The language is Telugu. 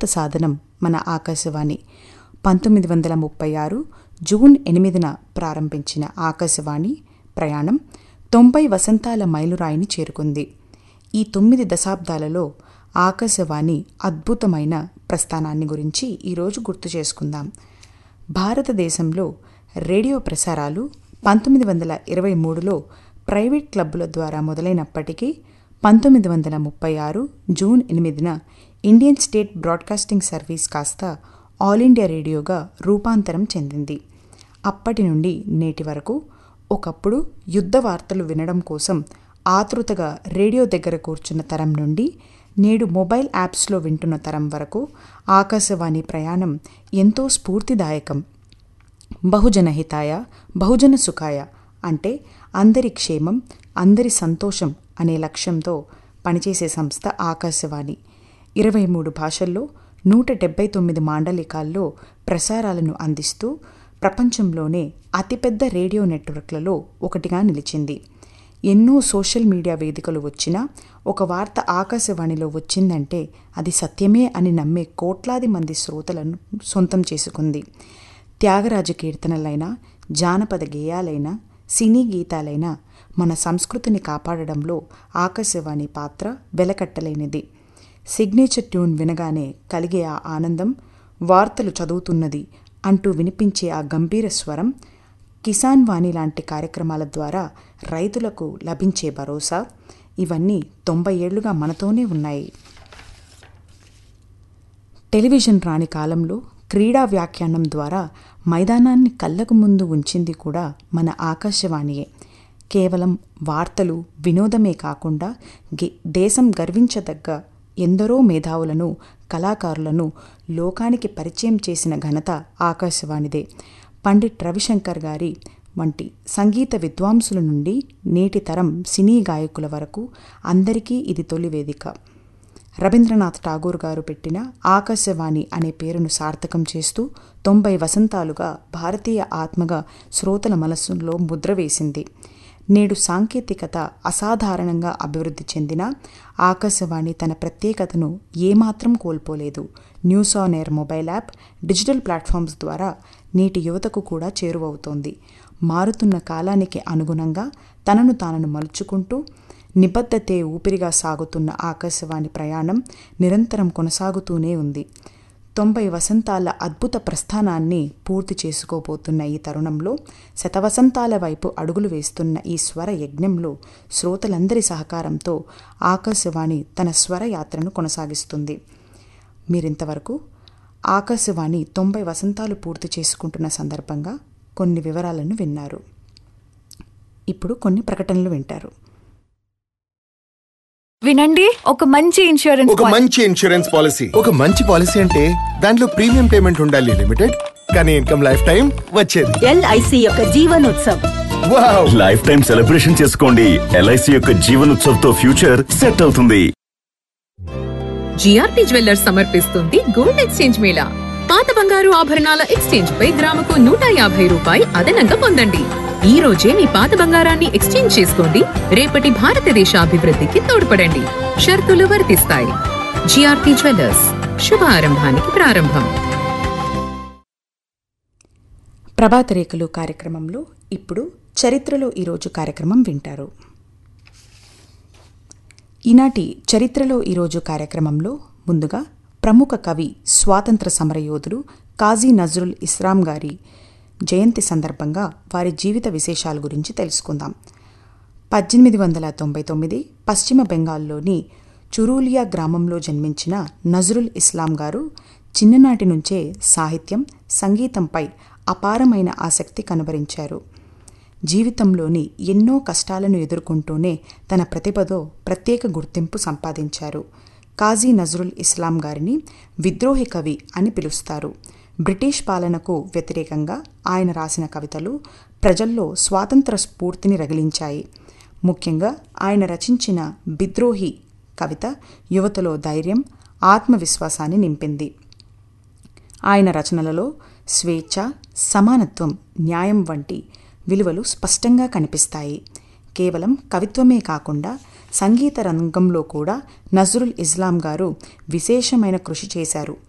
సరికొత్త సాధనం మన ఆకాశవాణి పంతొమ్మిది వందల ముప్పై ఆరు జూన్ ఎనిమిదిన ప్రారంభించిన ఆకాశవాణి ప్రయాణం తొంభై వసంతాల మైలురాయిని చేరుకుంది ఈ తొమ్మిది దశాబ్దాలలో ఆకాశవాణి అద్భుతమైన ప్రస్థానాన్ని గురించి ఈరోజు గుర్తు చేసుకుందాం భారతదేశంలో రేడియో ప్రసారాలు పంతొమ్మిది వందల ఇరవై మూడులో ప్రైవేట్ క్లబ్బుల ద్వారా మొదలైనప్పటికీ పంతొమ్మిది వందల ముప్పై ఆరు జూన్ ఎనిమిదిన ఇండియన్ స్టేట్ బ్రాడ్కాస్టింగ్ సర్వీస్ కాస్త ఆల్ ఇండియా రేడియోగా రూపాంతరం చెందింది అప్పటి నుండి నేటి వరకు ఒకప్పుడు యుద్ధ వార్తలు వినడం కోసం ఆతృతగా రేడియో దగ్గర కూర్చున్న తరం నుండి నేడు మొబైల్ యాప్స్లో వింటున్న తరం వరకు ఆకాశవాణి ప్రయాణం ఎంతో స్ఫూర్తిదాయకం బహుజన హితాయ బహుజన సుఖాయ అంటే అందరి క్షేమం అందరి సంతోషం అనే లక్ష్యంతో పనిచేసే సంస్థ ఆకాశవాణి ఇరవై మూడు భాషల్లో నూట డెబ్బై తొమ్మిది మాండలికాల్లో ప్రసారాలను అందిస్తూ ప్రపంచంలోనే అతిపెద్ద రేడియో నెట్వర్క్లలో ఒకటిగా నిలిచింది ఎన్నో సోషల్ మీడియా వేదికలు వచ్చినా ఒక వార్త ఆకాశవాణిలో వచ్చిందంటే అది సత్యమే అని నమ్మే కోట్లాది మంది శ్రోతలను సొంతం చేసుకుంది త్యాగరాజ కీర్తనలైనా జానపద గేయాలైనా సినీ గీతాలైనా మన సంస్కృతిని కాపాడడంలో ఆకాశవాణి పాత్ర వెలకట్టలేనిది సిగ్నేచర్ ట్యూన్ వినగానే కలిగే ఆ ఆనందం వార్తలు చదువుతున్నది అంటూ వినిపించే ఆ గంభీర స్వరం కిసాన్ వాణి లాంటి కార్యక్రమాల ద్వారా రైతులకు లభించే భరోసా ఇవన్నీ తొంభై ఏళ్లుగా మనతోనే ఉన్నాయి టెలివిజన్ రాని కాలంలో క్రీడా వ్యాఖ్యానం ద్వారా మైదానాన్ని కళ్ళకు ముందు ఉంచింది కూడా మన ఆకాశవాణియే కేవలం వార్తలు వినోదమే కాకుండా దేశం గర్వించదగ్గ ఎందరో మేధావులను కళాకారులను లోకానికి పరిచయం చేసిన ఘనత ఆకాశవాణిదే పండిట్ రవిశంకర్ గారి వంటి సంగీత విద్వాంసుల నుండి నేటి తరం సినీ గాయకుల వరకు అందరికీ ఇది తొలి వేదిక రవీంద్రనాథ్ ఠాగూర్ గారు పెట్టిన ఆకాశవాణి అనే పేరును సార్థకం చేస్తూ తొంభై వసంతాలుగా భారతీయ ఆత్మగా శ్రోతల మనస్సులో ముద్ర వేసింది నేడు సాంకేతికత అసాధారణంగా అభివృద్ధి చెందిన ఆకాశవాణి తన ప్రత్యేకతను ఏమాత్రం కోల్పోలేదు news on air mobile app digital platforms ద్వారా నేటి యువతకు కూడా చేరువవుతోంది మారుతున్న కాలానికి అనుగుణంగా తనను తానను మలుచుకుంటూ నిబద్ధతే ఊపిరిగా సాగుతున్న ఆకాశవాణి ప్రయాణం నిరంతరం కొనసాగుతూనే ఉంది తొంభై వసంతాల అద్భుత ప్రస్థానాన్ని పూర్తి చేసుకోబోతున్న ఈ తరుణంలో శతవసంతాల వైపు అడుగులు వేస్తున్న ఈ స్వర యజ్ఞంలో శ్రోతలందరి సహకారంతో ఆకాశవాణి తన స్వర యాత్రను కొనసాగిస్తుంది మీరింతవరకు ఆకాశవాణి తొంభై వసంతాలు పూర్తి చేసుకుంటున్న సందర్భంగా కొన్ని వివరాలను విన్నారు ఇప్పుడు కొన్ని ప్రకటనలు వింటారు వినండి ఒక మంచి ఇన్సూరెన్స్ ఒక మంచి ఇన్సూరెన్స్ పాలసీ ఒక మంచి పాలసీ అంటే దాంట్లో ప్రీమియం పేమెంట్ ఉండాలి లిమిటెడ్ కానీ ఇన్కమ్ లైఫ్ టైం వచ్చేది ఎల్ఐసి యొక్క Jeevanotsav wow life time celebration చేసుకోండి ఎల్ఐసి యొక్క జీవన్ ఉత్సవ్ తో ఫ్యూచర్ సెట్ అవుతుంది జిఆర్పి జ్యువెల్లర్స్ సమర్పిస్తుంది గోల్డ్ ఎక్స్చేంజ్ మేళా పాత బంగారు ఆభరణాల ఎక్స్చేంజ్ పై గ్రాముకు నూట యాభై రూపాయి అదనంగా పొందండి ఈ రోజే మీ పాత బంగారాన్ని ఎక్స్చేంజ్ చేసుకోండి రేపటి భారతదేశ అభివృద్ధికి తోడ్పడండి షరతులు వర్తిస్తాయి జిఆర్పి జ్యువెల్లర్స్ శుభ ఆరంభానికి ప్రారంభం ప్రభాత రేఖలు కార్యక్రమంలో ఇప్పుడు చరిత్రలో ఈరోజు కార్యక్రమం వింటారు ఈనాటి చరిత్రలో ఈరోజు కార్యక్రమంలో ముందుగా ప్రముఖ కవి స్వాతంత్ర సమరయోధుడు కాజీ నజరుల్ ఇస్లాం గారి జయంతి సందర్భంగా వారి జీవిత విశేషాల గురించి తెలుసుకుందాం పద్దెనిమిది వందల తొంభై తొమ్మిది పశ్చిమ బెంగాల్లోని చురూలియా గ్రామంలో జన్మించిన నజరుల్ ఇస్లాం గారు చిన్ననాటి నుంచే సాహిత్యం సంగీతంపై అపారమైన ఆసక్తి కనబరించారు జీవితంలోని ఎన్నో కష్టాలను ఎదుర్కొంటూనే తన ప్రతిభతో ప్రత్యేక గుర్తింపు సంపాదించారు కాజీ నజరుల్ ఇస్లాం గారిని విద్రోహి కవి అని పిలుస్తారు బ్రిటిష్ పాలనకు వ్యతిరేకంగా ఆయన రాసిన కవితలు ప్రజల్లో స్వాతంత్ర స్ఫూర్తిని రగిలించాయి ముఖ్యంగా ఆయన రచించిన బిద్రోహి కవిత యువతలో ధైర్యం ఆత్మవిశ్వాసాన్ని నింపింది ఆయన రచనలలో స్వేచ్ఛ సమానత్వం న్యాయం వంటి విలువలు స్పష్టంగా కనిపిస్తాయి కేవలం కవిత్వమే కాకుండా సంగీత రంగంలో కూడా నజరుల్ ఇస్లాం గారు విశేషమైన కృషి చేశారు